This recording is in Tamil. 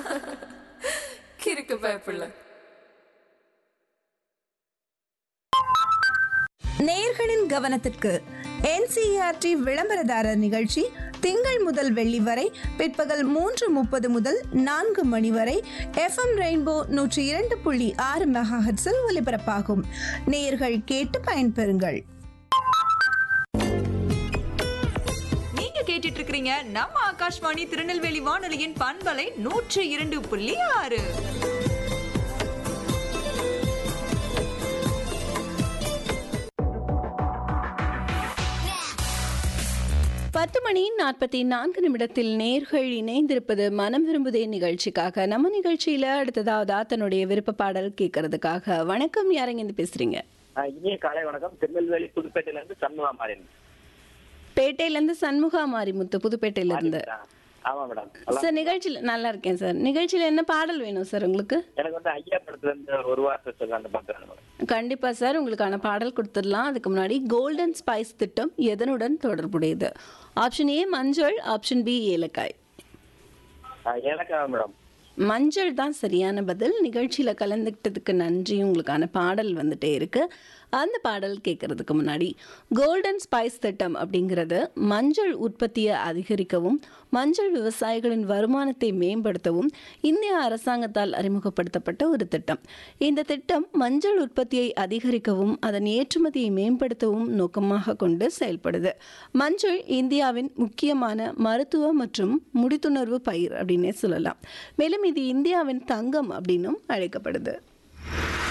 கிறுக்கு பயப்புள்ள நேயர்களின் கவனத்திற்கு என்சிஆர்டி விளம்பரதாரர் நிகழ்ச்சி திங்கள் முதல் வெள்ளி வரை பிற்பகல் மூன்று முப்பது முதல் நான்கு மணி வரை எஃப்எம் ரெயின்போ நூற்றி இரண்டு புள்ளி ஆறு மெகாஹெட்ஸில் ஒலிபரப்பாகும் நேயர்கள் கேட்டு பயன்பெறுங்கள் நீங்க கேட்டுட்டு இருக்கிறீங்க நம்ம ஆகாஷ்வாணி திருநெல்வேலி வானொலியின் பண்பலை நூற்று இரண்டு புள்ளி ஆறு பத்து மணி நாற்பத்தி நான்கு நிமிடத்தில் நேர்கள் இணைந்திருப்பது மனம் விரும்புதே நிகழ்ச்சிக்காக நம்ம நிகழ்ச்சியில அடுத்ததாவதா தன்னுடைய விருப்ப பாடல் கேட்கறதுக்காக வணக்கம் யாரங்க இருந்து பேசுறீங்க ஆஹ் இனிய காலை வணக்கம் திருநெல்வேலி புதுப்பேட்டையில இருந்து சண்முகா மாறன் பேட்டையில இருந்து சண்முகா மாரிமுத்து புதுப்பேட்டையில இருந்து ஆமா மேடம் நல்லா- சார் நிகழ்ச்சியில நல்லா இருக்கேன் சார் நிகழ்ச்சியில என்ன பாடல் வேணும் சார் உங்களுக்கு எனக்கு வந்து ஐயா படத்துல இருந்து ஒரு வார்த்தை சொல்ல அந்த பாட்டு மேடம் கண்டிப்பா சார் உங்களுக்கான பாடல் கொடுத்துடலாம் அதுக்கு முன்னாடி கோல்டன் ஸ்பைஸ் திட்டம் எதனுடன் தொடர்புடையது ஆப்ஷன் ஏ மஞ்சள் ஆப்ஷன் பி ஏலக்காய் ஆஹ் எனக்கா மேடம் மஞ்சள் தான் சரியான பதில் நிகழ்ச்சியில கலந்துக்கிட்டதுக்கு நன்றி உங்களுக்கான பாடல் வந்துட்டே இருக்கு அந்த பாடல் கேட்கறதுக்கு முன்னாடி கோல்டன் ஸ்பைஸ் திட்டம் அப்படிங்கிறது மஞ்சள் உற்பத்தியை அதிகரிக்கவும் மஞ்சள் விவசாயிகளின் வருமானத்தை மேம்படுத்தவும் இந்திய அரசாங்கத்தால் அறிமுகப்படுத்தப்பட்ட ஒரு திட்டம் இந்த திட்டம் மஞ்சள் உற்பத்தியை அதிகரிக்கவும் அதன் ஏற்றுமதியை மேம்படுத்தவும் நோக்கமாக கொண்டு செயல்படுது மஞ்சள் இந்தியாவின் முக்கியமான மருத்துவ மற்றும் முடித்துணர்வு பயிர் அப்படின்னே சொல்லலாம் மேலும் இது இந்தியாவின் தங்கம் அப்படின்னும் அழைக்கப்படுது